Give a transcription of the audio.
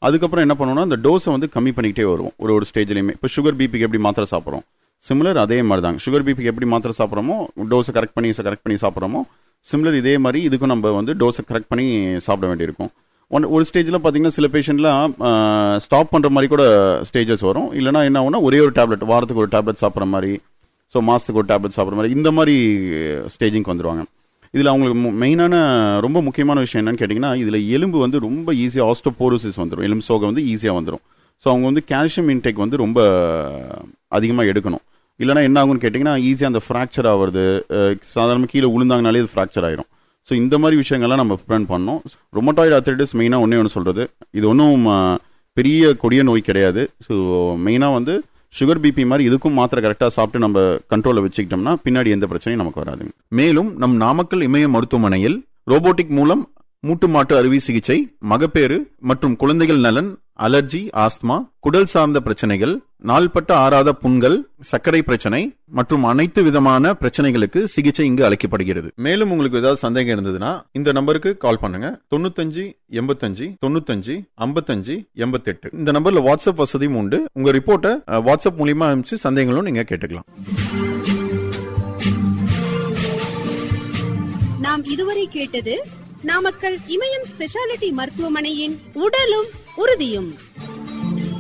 அதுக்கப்புறம் என்ன பண்ணுவோம்னா அந்த டோஸை வந்து கம்மி பண்ணிக்கிட்டே வருவோம் ஒரு ஒரு ஸ்டேஜ்லையுமே இப்போ சுகர் பிபிக்கு எப்படி மாத்திரை சாப்பிட்றோம் சிமிலர் அதே மாதிரி தாங்க சுகர் பிபிக்கு எப்படி மாத்திரை சாப்பிட்றோமோ டோஸை கரெக்ட் பண்ணி கரெக்ட் பண்ணி சாப்பிட்றோமோ சிமிலர் இதே மாதிரி இதுக்கும் நம்ம வந்து டோஸை கரெக்ட் பண்ணி சாப்பிட வேண்டியிருக்கும் ஒன் ஒரு ஸ்டேஜில் பார்த்தீங்கன்னா சில பேஷண்ட்லாம் ஸ்டாப் பண்ணுற மாதிரி கூட ஸ்டேஜஸ் வரும் இல்லைனா என்ன ஆகும்னா ஒரே ஒரு டேப்லெட் வாரத்துக்கு ஒரு டேப்லெட் சாப்பிட்ற மாதிரி ஸோ மாதத்துக்கு ஒரு டேப்லெட் சாப்பிட்ற மாதிரி இந்த மாதிரி ஸ்டேஜிங்க்கு வந்துருவாங்க இதில் அவங்களுக்கு மெயினான ரொம்ப முக்கியமான விஷயம் என்னன்னு கேட்டிங்கன்னா இதில் எலும்பு வந்து ரொம்ப ஈஸியாக ஆஸ்டோபோரோசிஸ் வந்துடும் எலும்பு சோகை வந்து ஈஸியாக வந்துடும் ஸோ அவங்க வந்து கால்சியம் இன்டேக் வந்து ரொம்ப அதிகமாக எடுக்கணும் இல்லைனா என்ன ஆகும்னு கேட்டிங்கன்னா ஈஸியாக அந்த ஃப்ராக்சர் ஆகிறது சாதாரணமாக கீழே விழுந்தாங்கனாலே அது ஃப்ராக்சர் ஆயிரும் ஸோ இந்த மாதிரி விஷயங்கள்லாம் நம்ம ப்ரிவென்ட் பண்ணோம் ரொமட்டாய்டு அர்த்தரைட்டிஸ் மெயினாக ஒன்றே ஒன்று சொல்கிறது இது ஒன்றும் பெரிய கொடிய நோய் கிடையாது ஸோ மெயினாக வந்து சுகர் பிபி மாதிரி இதுக்கும் மாத்திரை கரெக்டாக சாப்பிட்டு நம்ம கண்ட்ரோலில் வச்சுக்கிட்டோம்னா பின்னாடி எந்த பிரச்சனையும் நமக்கு வராது மேலும் நம் நாமக்கல் இமய மருத்துவமனையில் ரோபோட்டிக் மூலம் மூட்டு மாட்டு அறுவை சிகிச்சை மகப்பேறு மற்றும் குழந்தைகள் நலன் அலர்ஜி ஆஸ்துமா குடல் சார்ந்த பிரச்சனைகள் நாள்பட்ட ஆறாத புண்கள் சர்க்கரை பிரச்சனை மற்றும் அனைத்து விதமான பிரச்சனைகளுக்கு சிகிச்சை இங்கு அளிக்கப்படுகிறது மேலும் உங்களுக்கு ஏதாவது சந்தேகம் இருந்ததுன்னா இந்த நம்பருக்கு கால் பண்ணுங்க தொண்ணூத்தஞ்சு எண்பத்தஞ்சு தொண்ணூத்தஞ்சு ஐம்பத்தஞ்சு எண்பத்தெட்டு இந்த நம்பர்ல வாட்ஸ்அப் வசதியும் உண்டு உங்க ரிப்போர்ட்டை அஹ், வாட்ஸ்அப் மூலியமா அனுப்பிச்சு சந்தேகங்களும் நீங்க கேட்டுக்கலாம் நாம் இதுவரை கேட்டது நாமக்கல் இமயம் ஸ்பெஷாலிட்டி மருத்துவமனையின் உடலும் உறுதியும்